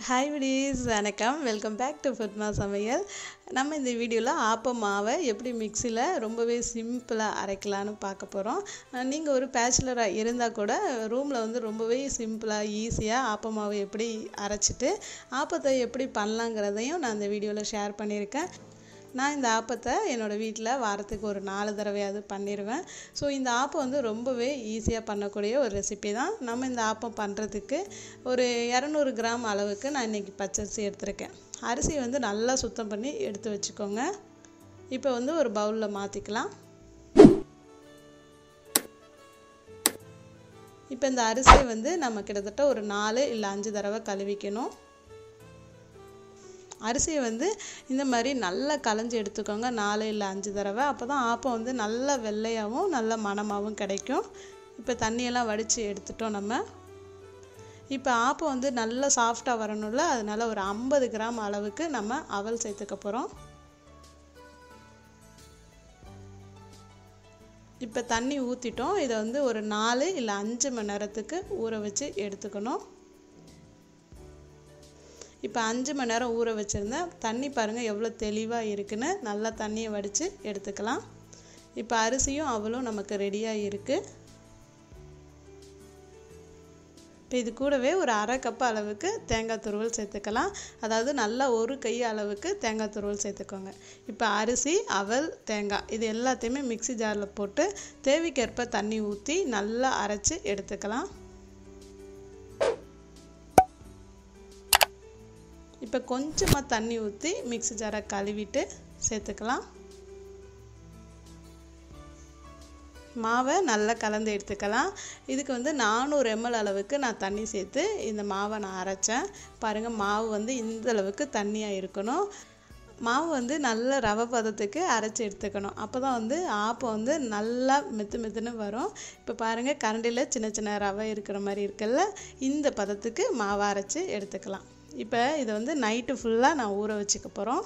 hi விடீஸ் வணக்கம் welcome back to ஃபுட்மா சமையல் நம்ம இந்த வீடியோவில் ஆப்ப மாவை எப்படி மிக்சியில் ரொம்பவே சிம்பிளாக அரைக்கலான்னு பார்க்க போகிறோம் நீங்கள் ஒரு பேச்சுலராக இருந்தால் கூட ரூமில் வந்து ரொம்பவே சிம்பிளாக ஈஸியாக ஆப்ப மாவை எப்படி அரைச்சிட்டு ஆப்பத்தை எப்படி பண்ணலாங்கிறதையும் நான் இந்த வீடியோவில் ஷேர் பண்ணியிருக்கேன் நான் இந்த ஆப்பத்தை என்னோடய வீட்டில் வாரத்துக்கு ஒரு நாலு தடவையாவது பண்ணிடுவேன் ஸோ இந்த ஆப்பம் வந்து ரொம்பவே ஈஸியாக பண்ணக்கூடிய ஒரு ரெசிபி தான் நம்ம இந்த ஆப்பம் பண்ணுறதுக்கு ஒரு இரநூறு கிராம் அளவுக்கு நான் இன்றைக்கி பச்சரிசி எடுத்திருக்கேன் அரிசி வந்து நல்லா சுத்தம் பண்ணி எடுத்து வச்சுக்கோங்க இப்போ வந்து ஒரு பவுலில் மாற்றிக்கலாம் இப்போ இந்த அரிசியை வந்து நம்ம கிட்டத்தட்ட ஒரு நாலு இல்லை அஞ்சு தடவை கழுவிக்கணும் அரிசியை வந்து இந்த மாதிரி நல்லா களைஞ்சி எடுத்துக்கோங்க நாலு இல்லை அஞ்சு தடவை அப்போ தான் ஆப்பம் வந்து நல்ல வெள்ளையாகவும் நல்ல மணமாகவும் கிடைக்கும் இப்போ தண்ணியெல்லாம் வடித்து எடுத்துட்டோம் நம்ம இப்போ ஆப்பம் வந்து நல்லா சாஃப்டாக வரணும்ல அதனால ஒரு ஐம்பது கிராம் அளவுக்கு நம்ம அவல் சேர்த்துக்க போகிறோம் இப்போ தண்ணி ஊற்றிட்டோம் இதை வந்து ஒரு நாலு இல்லை அஞ்சு மணி நேரத்துக்கு ஊற வச்சு எடுத்துக்கணும் இப்போ அஞ்சு மணி நேரம் ஊற வச்சுருந்தேன் தண்ணி பாருங்கள் எவ்வளோ தெளிவாக இருக்குன்னு நல்லா தண்ணியை வடித்து எடுத்துக்கலாம் இப்போ அரிசியும் அவளும் நமக்கு ரெடியாக இருக்குது இப்போ இது கூடவே ஒரு அரை கப் அளவுக்கு தேங்காய் துருவல் சேர்த்துக்கலாம் அதாவது நல்லா ஒரு கை அளவுக்கு தேங்காய் துருவல் சேர்த்துக்கோங்க இப்போ அரிசி அவல் தேங்காய் இது எல்லாத்தையுமே மிக்சி ஜாரில் போட்டு தேவைக்கேற்ப தண்ணி ஊற்றி நல்லா அரைச்சி எடுத்துக்கலாம் இப்போ கொஞ்சமாக தண்ணி ஊற்றி மிக்ஸி ஜாரை கழுவிட்டு சேர்த்துக்கலாம் மாவை நல்லா கலந்து எடுத்துக்கலாம் இதுக்கு வந்து நானூறு எம்எல் அளவுக்கு நான் தண்ணி சேர்த்து இந்த மாவை நான் அரைச்சேன் பாருங்கள் மாவு வந்து இந்த அளவுக்கு தண்ணியாக இருக்கணும் மாவு வந்து நல்ல ரவை பதத்துக்கு அரைச்சி எடுத்துக்கணும் அப்போ தான் வந்து ஆப்பம் வந்து நல்லா மெத்து மெத்துன்னு வரும் இப்போ பாருங்கள் கரண்டியில் சின்ன சின்ன ரவை இருக்கிற மாதிரி இருக்குல்ல இந்த பதத்துக்கு மாவை அரைச்சி எடுத்துக்கலாம் இப்போ இதை வந்து நைட்டு ஃபுல்லாக நான் ஊற வச்சுக்க போகிறோம்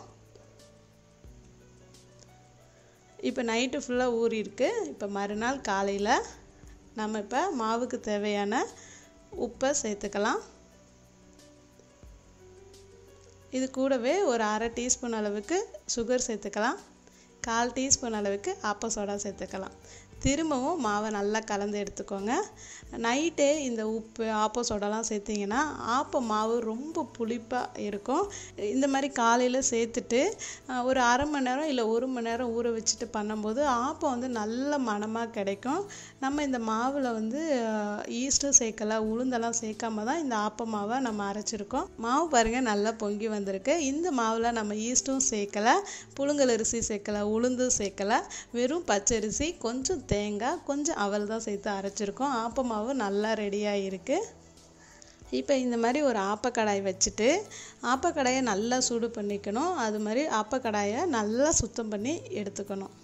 இப்போ நைட்டு ஃபுல்லாக ஊறியிருக்கு இப்போ மறுநாள் காலையில் நம்ம இப்போ மாவுக்கு தேவையான உப்பை சேர்த்துக்கலாம் இது கூடவே ஒரு அரை டீஸ்பூன் அளவுக்கு சுகர் சேர்த்துக்கலாம் கால் டீஸ்பூன் அளவுக்கு ஆப்ப சோடா சேர்த்துக்கலாம் திரும்பவும் மாவை நல்லா கலந்து எடுத்துக்கோங்க நைட்டே இந்த உப்பு ஆப்போ சோடாலாம் சேர்த்திங்கன்னா ஆப்ப மாவு ரொம்ப புளிப்பாக இருக்கும் இந்த மாதிரி காலையில் சேர்த்துட்டு ஒரு அரை மணி நேரம் இல்லை ஒரு மணி நேரம் ஊற வச்சுட்டு பண்ணும்போது ஆப்பம் வந்து நல்ல மணமாக கிடைக்கும் நம்ம இந்த மாவில் வந்து ஈஸ்ட்டும் சேர்க்கலை உளுந்தெல்லாம் சேர்க்காம தான் இந்த ஆப்ப மாவை நம்ம அரைச்சிருக்கோம் மாவு பாருங்கள் நல்லா பொங்கி வந்திருக்கு இந்த மாவில் நம்ம ஈஸ்ட்டும் சேர்க்கலை புழுங்கல் அரிசி சேர்க்கலை உளுந்தும் சேர்க்கலை வெறும் பச்சரிசி கொஞ்சம் தேங்காய் கொஞ்சம் அவல் தான் சேர்த்து அரைச்சிருக்கோம் ஆப்ப மாவு நல்லா ரெடியாக இருக்குது இப்போ இந்த மாதிரி ஒரு ஆப்பக்கடாய் வச்சுட்டு ஆப்பக்கடாயை நல்லா சூடு பண்ணிக்கணும் அது மாதிரி ஆப்பக்கடாயை நல்லா சுத்தம் பண்ணி எடுத்துக்கணும்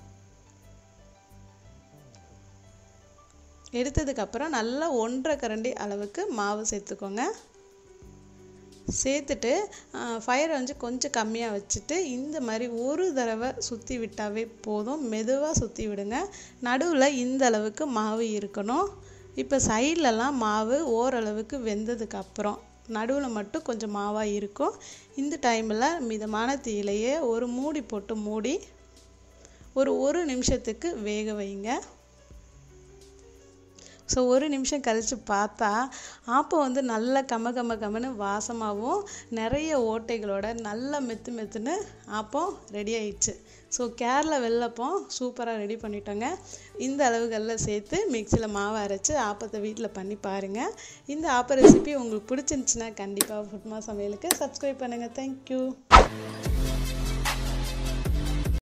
எடுத்ததுக்கப்புறம் நல்லா ஒன்றரை கரண்டி அளவுக்கு மாவு சேர்த்துக்கோங்க சேர்த்துட்டு ஃபயரை வந்து கொஞ்சம் கம்மியாக வச்சுட்டு இந்த மாதிரி ஒரு தடவை சுற்றி விட்டாவே போதும் மெதுவாக சுற்றி விடுங்க நடுவில் இந்த அளவுக்கு மாவு இருக்கணும் இப்போ சைட்லலாம் மாவு ஓரளவுக்கு வெந்ததுக்கு அப்புறம் நடுவில் மட்டும் கொஞ்சம் மாவாக இருக்கும் இந்த டைமில் மிதமான தீயிலையே ஒரு மூடி போட்டு மூடி ஒரு ஒரு நிமிஷத்துக்கு வேக வைங்க ஸோ ஒரு நிமிஷம் கழித்து பார்த்தா ஆப்பம் வந்து நல்ல கம கம கமன்னு வாசமாகவும் நிறைய ஓட்டைகளோட நல்ல மெத்து மெத்துன்னு ஆப்பம் ரெடி ஆயிடுச்சு ஸோ கேரளா வெள்ளப்பம் சூப்பராக ரெடி பண்ணிட்டோங்க இந்த அளவுகளில் சேர்த்து மிக்சியில் மாவு அரைச்சி ஆப்பத்தை வீட்டில் பண்ணி பாருங்கள் இந்த ஆப்ப ரெசிபி உங்களுக்கு பிடிச்சிருந்துச்சின்னா கண்டிப்பாக ஃபுட்மா சமையலுக்கு சப்ஸ்கிரைப் பண்ணுங்கள் தேங்க்யூ